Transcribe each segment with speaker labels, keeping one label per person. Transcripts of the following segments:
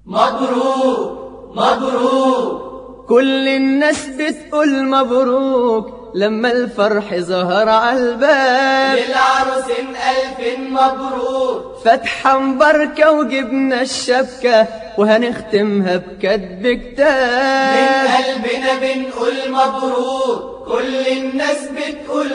Speaker 1: مبروك مبروك
Speaker 2: كل الناس بتقول مبروك لما الفرح ظهر على الباب
Speaker 1: للعروسين ألف مبروك
Speaker 2: فتحة مباركة وجبنا الشبكة وهنختمها بكتب
Speaker 1: من
Speaker 2: كتاب
Speaker 1: قلبنا بنقول مبروك كل الناس بتقول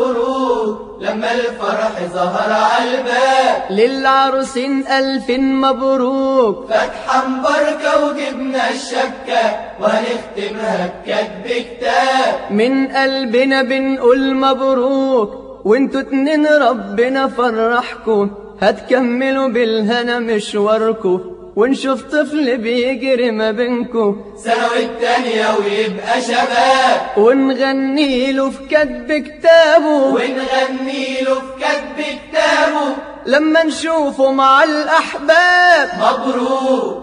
Speaker 1: مبروك لما الفرح ظهر على الباب
Speaker 2: للعروسين ألف مبروك
Speaker 1: فتحة مباركة وجبنا الشبكة وهنختمها بكتب كتاب
Speaker 2: من قلبنا بنقول مبروك وانتوا اتنين ربنا فرحكوا هتكملوا بالهنا مشواركوا ونشوف طفل بيجري ما بينكوا
Speaker 1: ثانوي التانية ويبقى شباب
Speaker 2: ونغني له في كتب كتابه
Speaker 1: ونغني له في كتب كتابه
Speaker 2: لما نشوفه مع الأحباب
Speaker 1: مبروك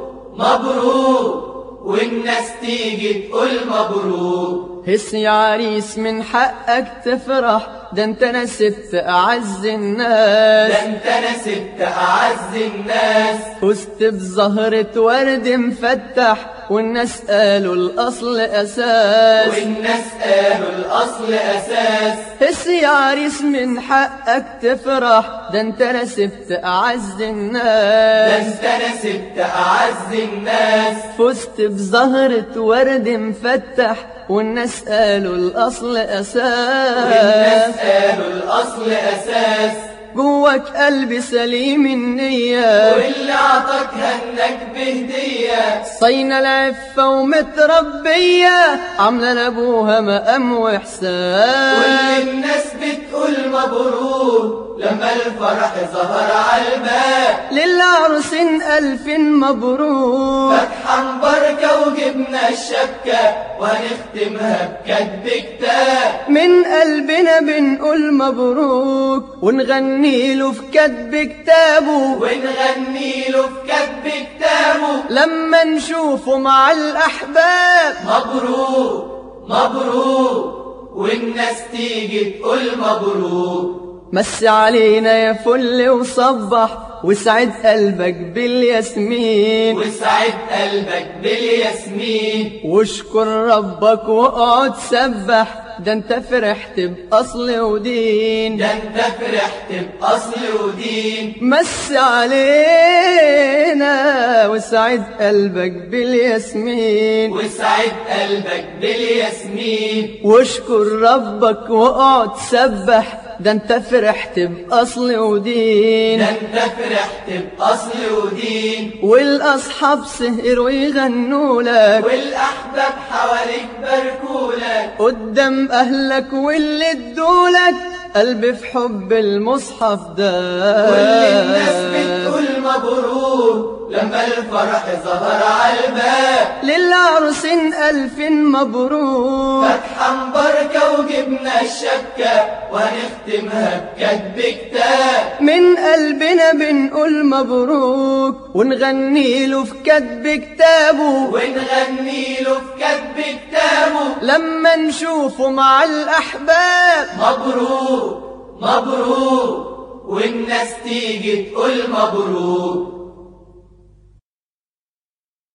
Speaker 1: مبروك والناس تيجي تقول مبروك
Speaker 2: هس يا عريس من حقك تفرح ده انت نسبت أعز الناس
Speaker 1: ده انت نسبت اعز الناس
Speaker 2: فزت بزهرة ورد مفتح والناس قالوا الأصل أساس
Speaker 1: والناس قالوا الاصل اساس
Speaker 2: هس يا عريس من حقك تفرح ده انت نسبت أعز
Speaker 1: ده
Speaker 2: الناس
Speaker 1: انت نسبت اعز الناس
Speaker 2: فزت بزهرة ورد مفتح والناس قالوا الأصل
Speaker 1: والناس
Speaker 2: أساس
Speaker 1: قالوا الاصل اساس
Speaker 2: جواك قلبي سليم النية
Speaker 1: واللي عطاك هنك بهديه
Speaker 2: صينا العفة ومتربية عاملة لأبوها مقام
Speaker 1: كل
Speaker 2: وإحسان
Speaker 1: الناس بتقول مبروك لما الفرح ظهر على الباب
Speaker 2: للعروسين ألف مبروك
Speaker 1: فتحة مباركة وجبنا الشبكة وهنختمها بكتب كتاب
Speaker 2: من قلبنا بنقول مبروك ونغني له في كتب كتابه
Speaker 1: ونغني له في كتب كتابه
Speaker 2: لما نشوفه مع الأحباب
Speaker 1: مبروك مبروك والناس تيجي تقول مبروك
Speaker 2: مس علينا يا فل وصبح وسعد قلبك بالياسمين
Speaker 1: وسعد قلبك بالياسمين
Speaker 2: واشكر ربك واقعد سبح ده انت فرحت بأصل ودين
Speaker 1: ده انت فرحت بأصل ودين
Speaker 2: مس علينا وسعد قلبك بالياسمين
Speaker 1: وسعد قلبك بالياسمين
Speaker 2: واشكر ربك واقعد سبح ده انت فرحت بأصل ودين
Speaker 1: ده انت فرحت بأصل ودين
Speaker 2: والأصحاب سهروا يغنوا لك
Speaker 1: والأحباب حواليك باركولك
Speaker 2: قدام أهلك واللي ادولك قلبي في حب المصحف ده
Speaker 1: كل الناس بتقول مبروك لما الفرح ظهر على الباب
Speaker 2: للعروسين ألف مبروك
Speaker 1: فتحة مباركة وجبنا الشبكة وهنختمها بكتب كتاب
Speaker 2: من قلبنا بنقول مبروك ونغني له في كتب كتابه
Speaker 1: ونغني له في كتب كتابه
Speaker 2: لما نشوفه مع الأحباب
Speaker 1: مبروك مبروك والناس تيجي تقول مبروك